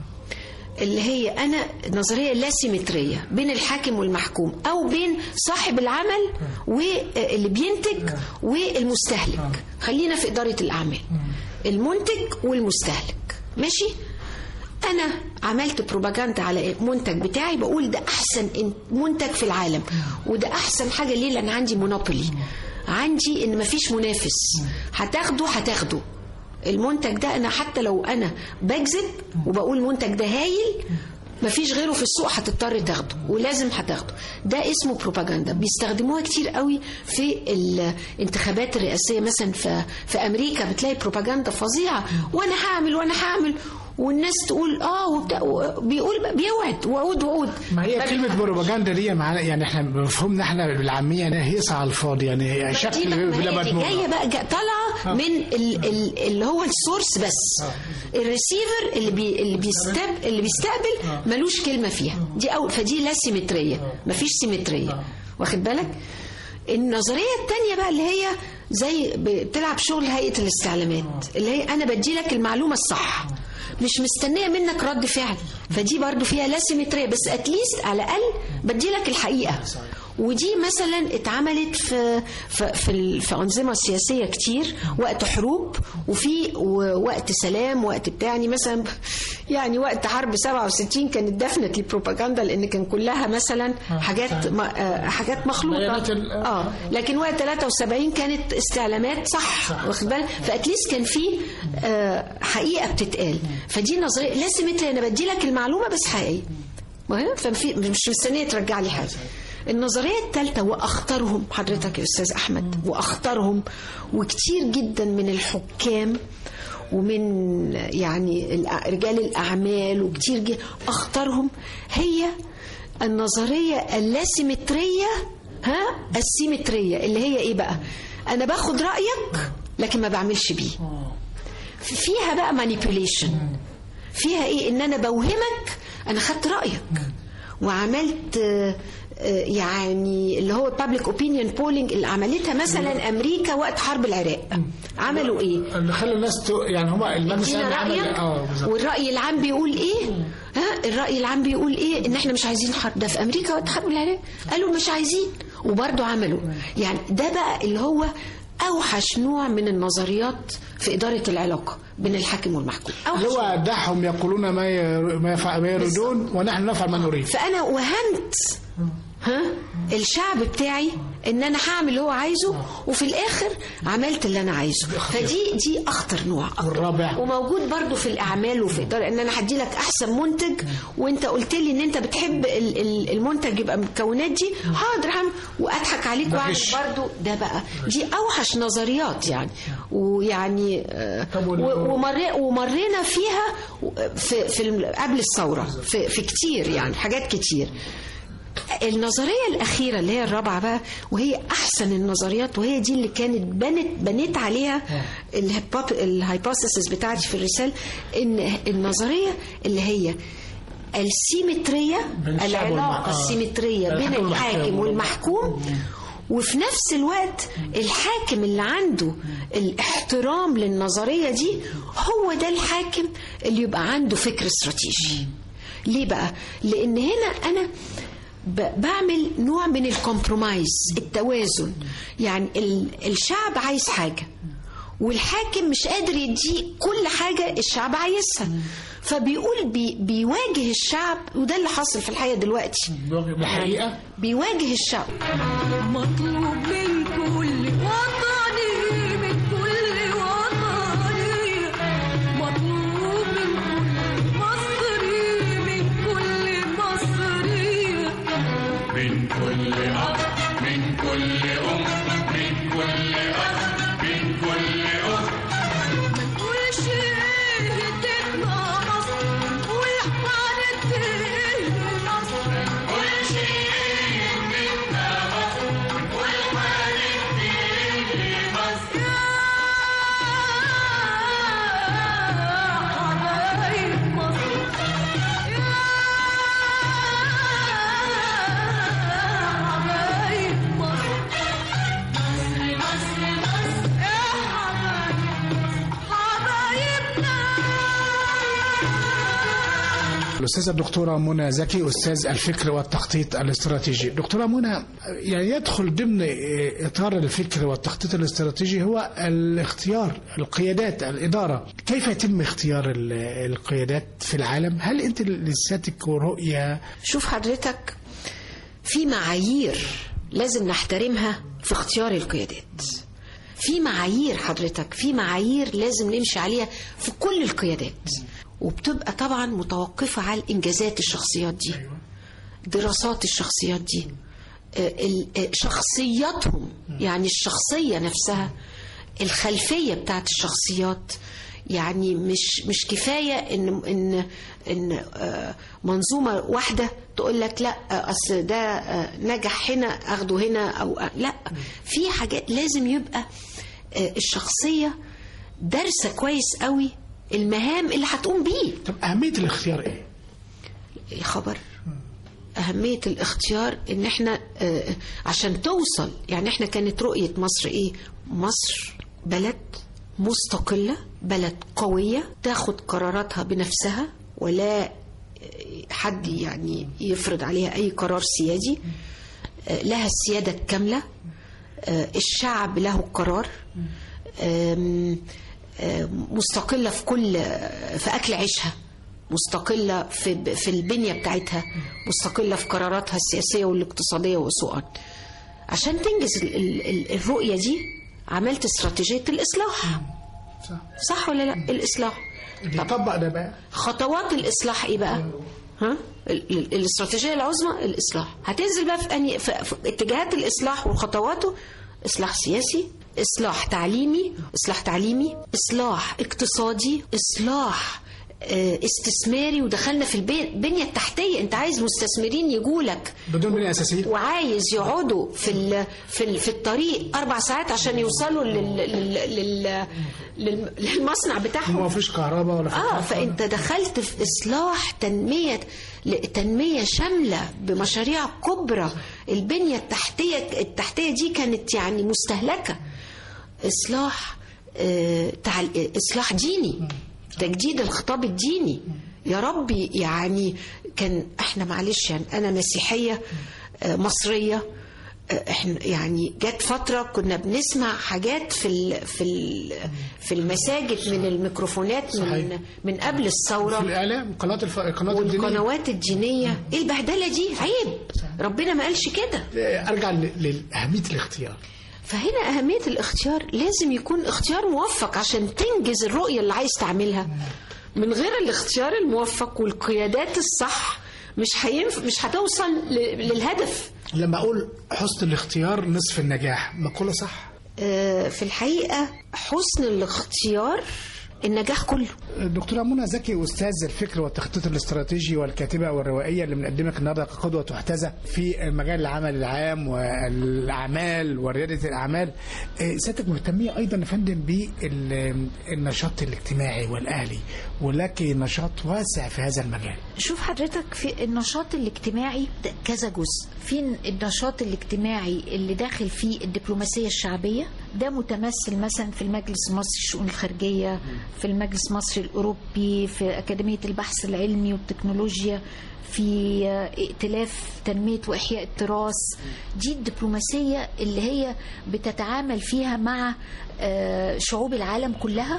اللي هي أنا نظرية لا سيمترية بين الحاكم والمحكوم أو بين صاحب العمل واللي بينتج والمستهلك خلينا في إدارة الأعمال المنتج والمستهلك ماشي انا عملت بروباجندا على منتج بتاعي بقول ده احسن إن- منتج في العالم وده احسن حاجه ليه لان عندي مونوبولي عندي ان مفيش منافس هتاخده هتاخده المنتج ده انا حتى لو انا بكذب وبقول المنتج ده هايل مفيش غيره في السوق هتضطر تاخده ولازم هتاخده ده اسمه بروباجندا بيستخدموها كتير قوي في الانتخابات الرئاسيه مثلا في في امريكا بتلاقي بروباجندا فظيعه وانا هعمل وانا هعمل والناس تقول اه وبتاع بيقول بيوعد وعود وعود ما هي كلمة بروباجندا دي معانا يعني احنا بمفهومنا احنا بالعامية انها هيصة على الفاضي يعني هي دي شكل بقى- ما بلا هي دي مضمون جايه بقى جا- طالعه من ال ال اللي هو السورس بس الريسيفر اللي بي اللي بيستقبل اللي بيستقبل ملوش كلمه فيها دي أول فدي لا سيمتريه مفيش سيمتريه واخد بالك النظريه الثانيه بقى اللي هي زي بتلعب شغل هيئه الاستعلامات اللي هي انا بدي لك المعلومه الصح مش مستنيه منك رد فعل فدي برضو فيها لا سيمتريه بس اتليست على الاقل بدي لك الحقيقه ودي مثلا اتعملت في في في, ال- في انظمه سياسيه كتير وقت حروب وفي وقت سلام وقت بتاع يعني مثلا يعني وقت حرب 67 كانت دفنت البروباجندا لان كان كلها مثلا حاجات م- آه، حاجات مخلوطه بيانات ال- اه لكن وقت 73 كانت استعلامات صح واخد بالك فاتليست كان في آه، حقيقه بتتقال فدي نظريه لا سيمتري انا بدي لك المعلومه بس حقيقيه مهم ففي مش مستنيه ترجع لي حاجه النظريه الثالثه واخطرهم حضرتك يا استاذ احمد واخطرهم وكتير جدا من الحكام ومن يعني الأ- رجال الأعمال وكتير جدا أختارهم هي النظرية اللاسيمترية ها السيمترية اللي هي إيه بقى أنا باخد رأيك لكن ما بعملش بيه فيها بقى مانيبيوليشن فيها ايه ان انا بوهمك انا خدت رايك وعملت آه، آه، يعني اللي هو public opinion polling اللي عملتها مثلا امريكا وقت حرب العراق عملوا ايه اللي خلى الناس تو... يعني هما المجلس ادينا الأمن عمل رايك اه بالظبط والراي العام بيقول ايه ها الراي العام بيقول ايه ان احنا مش عايزين حرب ده في امريكا وقت حرب العراق قالوا مش عايزين وبرضه عملوا يعني ده بقى اللي هو اوحش نوع من النظريات في اداره العلاقه بين الحاكم والمحكوم اللي أوحش هو دعهم يقولون ما ي... ما, يفع... ما يريدون ونحن نفعل ما نريد فانا وهمت ها الشعب بتاعي ان انا هعمل اللي هو عايزه وفي الاخر عملت اللي انا عايزه فدي دي اخطر نوع والرابع؟ وموجود برضو في الاعمال وفي اداره ان انا هدي لك احسن منتج وانت قلت لي ان انت بتحب ال- ال- المنتج يبقى المكونات دي حاضر هعمل واضحك عليك واعمل مفيش. برضو ده بقى دي اوحش نظريات يعني ويعني آه، طب وال- و- ومر- ومرينا فيها في, في الم- قبل الثوره في, في كتير يعني حاجات كتير النظرية الأخيرة اللي هي الرابعة بقى وهي أحسن النظريات وهي دي اللي كانت بنت بنيت عليها الهايبوثيسيس بتاعتي في الرسالة إن النظرية اللي هي السيمترية بين الشعب العلاقة والمح- آه. السيمترية بين الحاكم الحاكم والمحكوم. والمحكوم وفي نفس الوقت الحاكم اللي عنده الاحترام للنظرية دي هو ده الحاكم اللي يبقى عنده فكر استراتيجي ليه بقى؟ لأن هنا أنا ب- بعمل نوع من الكومبرومايز التوازن يعني ال- الشعب عايز حاجة والحاكم مش قادر يديه كل حاجة الشعب عايزها فبيقول بي بيواجه الشعب وده اللي حاصل في الحقيقة دلوقتي بالحقيقة بيواجه الشعب مطلوب من كل وطني من كل وطني مطلوب من كل مصري من كل مصري من كل أب من كل أم من كل أب من كل أخت كل شيء تبقى مصر والحالة تهدي مصر كل شيء منا مصر والحالة تهدي مصر يا حبايب مصر يا حبايب مصر مصر مصر مصر يا حبايب حبايبنا الأستاذة الدكتورة منى زكي أستاذ الفكر والتخطيط الاستراتيجي دكتورة منى يعني يدخل ضمن إطار الفكر والتخطيط الاستراتيجي هو الاختيار القيادات الإدارة كيف يتم اختيار ال- القيادات في العالم هل أنت لساتك رؤية شوف حضرتك في معايير لازم نحترمها في اختيار القيادات في معايير حضرتك في معايير لازم نمشي عليها في كل القيادات وبتبقى طبعا متوقفة على الإنجازات الشخصيات دي دراسات الشخصيات دي آه، ال- آه، شخصياتهم يعني الشخصية نفسها الخلفية بتاعت الشخصيات يعني مش مش كفاية ان ان ان آه، منظومة واحدة تقول لك لا آه، اصل ده آه، نجح هنا اخده هنا او آه، لا في حاجات لازم يبقى آه، الشخصية دارسة كويس قوي المهام اللي هتقوم بيه طب أهمية الاختيار إيه؟ الخبر أهمية الاختيار إن إحنا آه، عشان توصل يعني إحنا كانت رؤية مصر إيه؟ مصر بلد مستقلة بلد قوية تاخد قراراتها بنفسها ولا آه، حد يعني يفرض عليها أي قرار سيادي آه، لها السيادة الكاملة آه، الشعب له القرار آم، آم، مستقلة في كل في أكل عيشها مستقلة في في البنية بتاعتها مستقلة في قراراتها السياسية والاقتصادية وسوءا عشان تنجز ال- ال- ال- الرؤية دي عملت استراتيجية الإصلاح صح صح ولا لا الإصلاح بيطبق ده بقى خطوات الإصلاح إيه بقى ها ال- ال- الاستراتيجية العظمى الإصلاح هتنزل بقى في, أني في, في اتجاهات الإصلاح وخطواته اصلاح سياسي اصلاح تعليمي اصلاح تعليمي اصلاح اقتصادي اصلاح آه، استثماري ودخلنا في البنيه التحتيه انت عايز مستثمرين يجولك بدون بنيه اساسيه وعايز يقعدوا في ال في ال في الطريق اربع ساعات عشان يوصلوا لل لل لل لل للمصنع بتاعهم ما فيش كهرباء ولا اه فتح. فانت دخلت في اصلاح تنميه تنميه شامله بمشاريع كبرى البنيه التحتيه التحتيه دي كانت يعني مستهلكه اصلاح آه تعال اصلاح ديني تجديد الخطاب الديني يا ربي يعني كان احنا معلش يعني انا مسيحيه آه، مصريه آه، احنا يعني جت فتره كنا بنسمع حاجات في ال في ال في المساجد من الميكروفونات من صحيح. من قبل الثوره في الاعلام قناه الف... قناه الدينيه والقنوات الدينيه ايه البهدله دي عيب ربنا ما قالش كده ارجع ل- لاهميه الاختيار فهنا أهمية الاختيار لازم يكون اختيار موفق عشان تنجز الرؤية اللي عايز تعملها من غير الاختيار الموفق والقيادات الصح مش هينف... مش هتوصل ل... للهدف لما اقول حسن الاختيار نصف النجاح مقوله صح آه، في الحقيقة حسن الاختيار النجاح كله دكتورة منى زكي أستاذ الفكر والتخطيط الاستراتيجي والكاتبة والروائية اللي بنقدمك النهاردة كقدوة تحتذى في مجال العمل العام والأعمال وريادة الأعمال إيه، سيادتك مهتمية أيضا يا فندم بالنشاط الاجتماعي والأهلي ولك نشاط واسع في هذا المجال شوف حضرتك في النشاط الاجتماعي ده كذا جزء في النشاط الاجتماعي اللي داخل فيه الدبلوماسية الشعبية ده متمثل مثلا في المجلس المصري للشؤون الخارجية في المجلس المصري الأوروبي في أكاديمية البحث العلمي والتكنولوجيا في ائتلاف تنمية وإحياء التراث دي الدبلوماسية اللي هي بتتعامل فيها مع آه، شعوب العالم كلها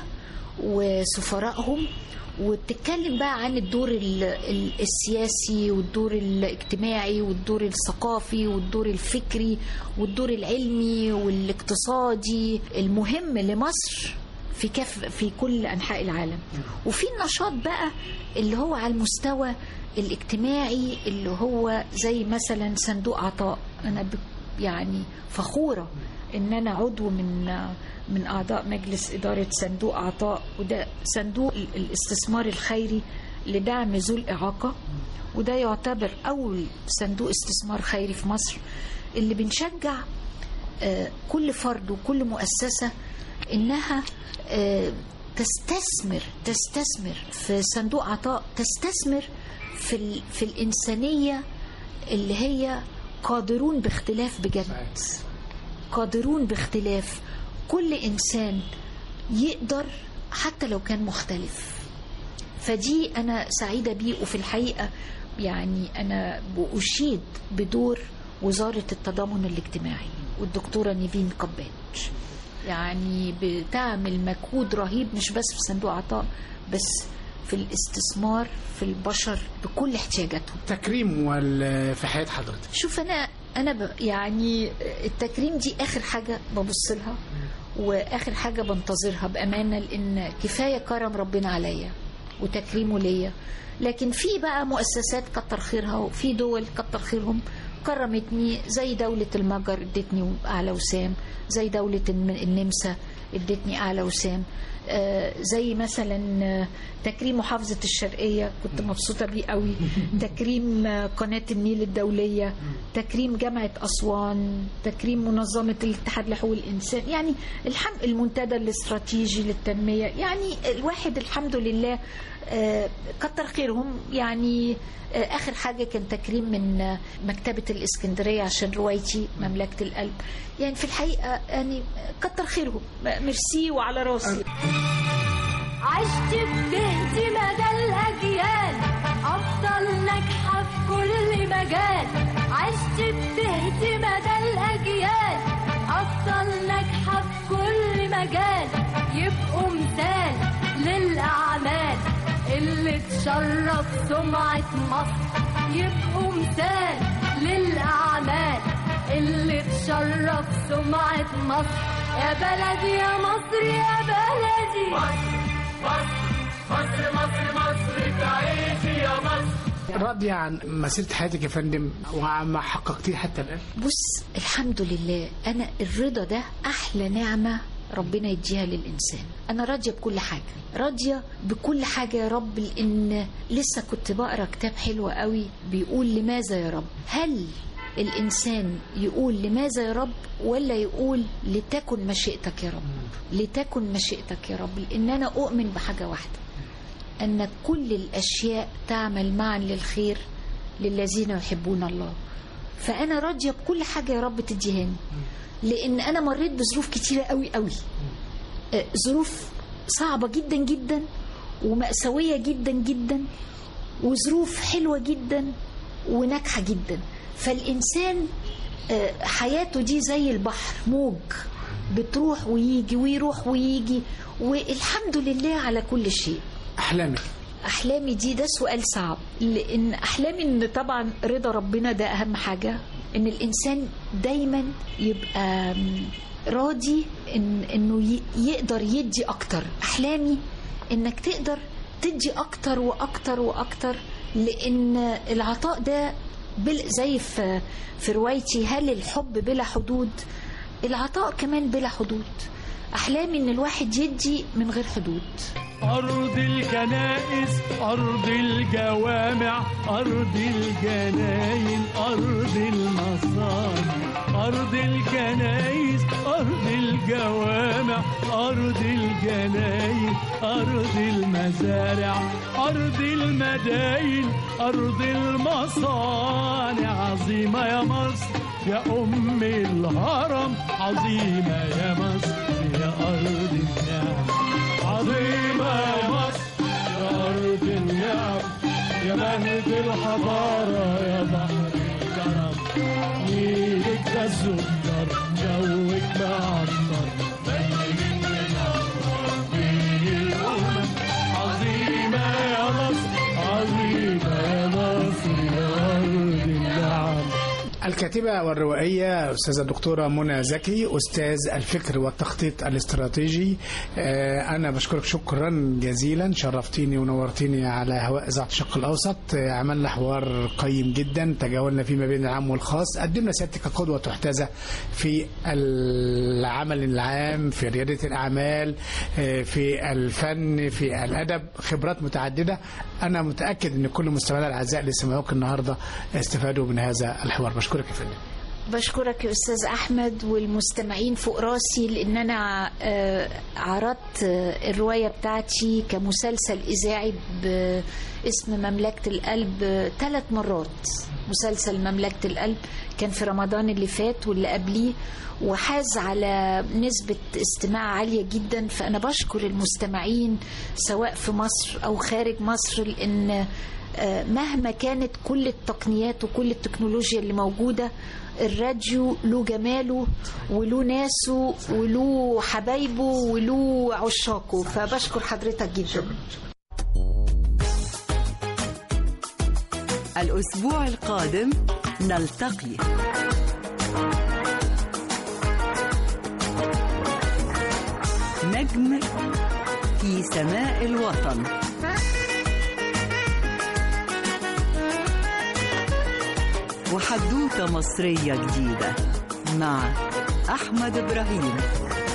وسفرائهم وبتتكلم بقى عن الدور ال- ال- السياسي والدور الاجتماعي والدور الثقافي والدور الفكري والدور العلمي والاقتصادي المهم لمصر في كف في كل انحاء العالم وفي النشاط بقى اللي هو على المستوى الاجتماعي اللي هو زي مثلا صندوق عطاء انا ب- يعني فخوره ان انا عضو من من اعضاء مجلس اداره صندوق عطاء وده صندوق ال- الاستثمار الخيري لدعم ذو الاعاقه وده يعتبر اول صندوق استثمار خيري في مصر اللي بنشجع آه، كل فرد وكل مؤسسة إنها آه، تستثمر تستثمر في صندوق عطاء تستثمر في ال- في الإنسانية اللي هي قادرون باختلاف بجد قادرون باختلاف كل إنسان يقدر حتى لو كان مختلف فدي أنا سعيدة بيه وفي الحقيقة يعني أنا بأشيد بدور وزارة التضامن الاجتماعي والدكتورة نيفين قباج يعني بتعمل مجهود رهيب مش بس في صندوق عطاء بس في الاستثمار في البشر بكل احتياجاتهم تكريم وال- في حياة حضرتك شوف انا انا ب... يعني التكريم دي اخر حاجه ببص لها واخر حاجه بنتظرها بامانه لان كفايه كرم ربنا عليا وتكريمه ليا لكن في بقى مؤسسات كتر خيرها وفي دول كتر خيرهم كرمتني زي دولة المجر ادتني أعلى وسام زي دولة الم- النمسا ادتني أعلى وسام آه، زي مثلا آه، تكريم محافظة الشرقية كنت مبسوطة بيه قوي تكريم آه، قناة النيل الدولية تكريم جامعة أسوان تكريم منظمة الاتحاد لحقوق الإنسان يعني الحمد المنتدى الاستراتيجي للتنمية يعني الواحد الحمد لله آه، كتر خيرهم يعني آه، آخر حاجة كان تكريم من آه، مكتبة الإسكندرية عشان روايتي مملكة القلب يعني في الحقيقة يعني كتر خيرهم ميرسي وعلى راسي عشت بتهدي مدى الأجيال أفضل ناجحة في كل مجال عشت بتهدي مدى الأجيال أفضل ناجحة في كل مجال يبقوا مثال للأعمال اللي تشرف سمعة مصر يبقوا مثال للأعمال اللي تشرف سمعة مصر يا بلدي يا مصر يا بلدي مصر مصر مصر مصر مصر تعيش يا مصر راضية عن مسيرة حياتك يا فندم وعما حققتيه حتى الآن بص الحمد لله انا الرضا ده احلى نعمه ربنا يديها للانسان انا راضيه بكل حاجه راضيه بكل حاجه يا رب لان لسه كنت بقرا كتاب حلو قوي بيقول لماذا يا رب هل الانسان يقول لماذا يا رب ولا يقول لتكن مشيئتك يا رب لتكن مشيئتك يا رب لان انا اؤمن بحاجه واحده ان كل الاشياء تعمل معا للخير للذين يحبون الله فانا راضيه بكل حاجه يا رب تديهاني لان انا مريت بظروف كتيره قوي قوي آه، ظروف صعبه جدا جدا ومأساويه جدا جدا وظروف حلوه جدا وناجحه جدا فالانسان آه، حياته دي زي البحر موج بتروح ويجي ويروح ويجي والحمد لله على كل شيء أحلامك احلامي دي ده سؤال صعب لان احلامي ان طبعا رضا ربنا ده اهم حاجه ان الانسان دايما يبقى م، راضي إن انه ي- يقدر يدي اكتر احلامي انك تقدر تدي اكتر واكتر واكتر لان العطاء ده بل زي في في روايتي هل الحب بلا حدود العطاء كمان بلا حدود احلامي ان الواحد يدي من غير حدود أرض الكنائس أرض الجوامع أرض الجناين أرض المصانع أرض الكنائس أرض الجوامع أرض الجناين أرض المزارع أرض المداين أرض المصانع عظيمة يا مصر يا أم الهرم عظيمة يا مصر يا أرض النعم عظيمة يا مصر يا أرض النعم يا مهد الحضارة يا بحر الكرم نيلك ده السكر جوك معطر عظيمة يا مصر عظيمة يا مصر يا أرض النعم الكاتبة والروائية أستاذة الدكتورة منى زكي أستاذ الفكر والتخطيط الاستراتيجي آه، أنا بشكرك شكرا جزيلا شرفتيني ونورتيني على هواء إذاعة الشرق الأوسط آه، عملنا حوار قيم جدا تجاولنا فيه ما بين العام والخاص قدمنا سيادتك قدوة تحتذى في العمل العام في ريادة الأعمال آه، في الفن في الأدب خبرات متعددة أنا متأكد أن كل مستمعينا الأعزاء اللي سمعوك النهاردة استفادوا من هذا الحوار بشكرك يا فندم بشكرك يا استاذ احمد والمستمعين فوق راسي لان انا آه، عرضت آه، الروايه بتاعتي كمسلسل اذاعي باسم مملكه القلب ثلاث مرات مسلسل مملكه القلب كان في رمضان اللي فات واللي قبليه وحاز على نسبة استماع عالية جدا فأنا بشكر المستمعين سواء في مصر أو خارج مصر لأن آه، مهما كانت كل التقنيات وكل التكنولوجيا اللي موجودة الراديو له جماله وله ناسه وله حبايبه وله عشاقه فبشكر حضرتك جدا الأسبوع القادم نلتقي نجم في سماء الوطن وحدوتة مصرية جديدة مع أحمد إبراهيم